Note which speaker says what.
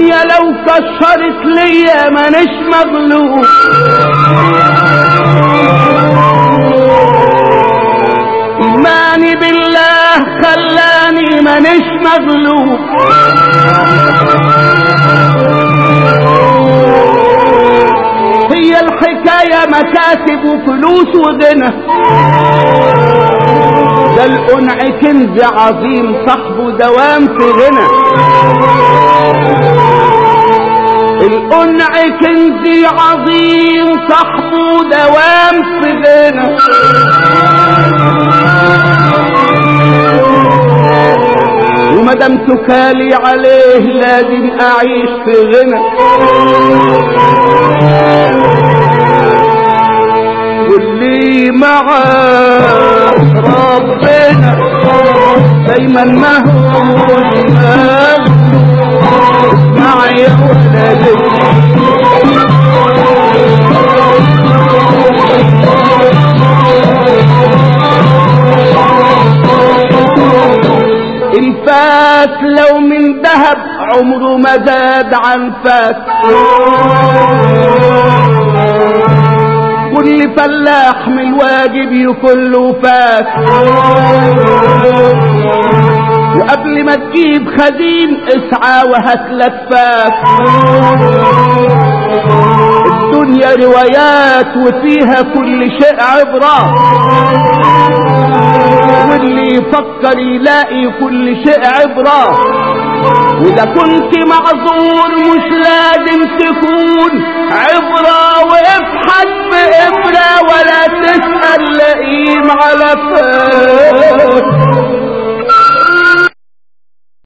Speaker 1: الدنيا لو كشرت ليا مانيش مغلوب إيماني بالله خلاني مانيش مغلوب هي الحكاية مكاسب وفلوس وغنى ده القنع كنز عظيم صاحبه دوام في غنى القنع كنز عظيم صاحبه دوام في غنى وما دام تكالي عليه لازم اعيش في غنى واللي معاه ربنا دايما ما هو معي ولدي الفاس لو من ذهب عمره ما زاد عن فاس كل فلاح من الواجب يكون له فاس وقبل ما تجيب خزين اسعى وهات لك فاس الدنيا روايات وفيها كل شيء عبرة واللي يفكر يلاقي كل شيء عبرة وإذا كنت معذور مش لازم تكون عبرة وافحت بإبرة ولا تسأل لئيم على فاس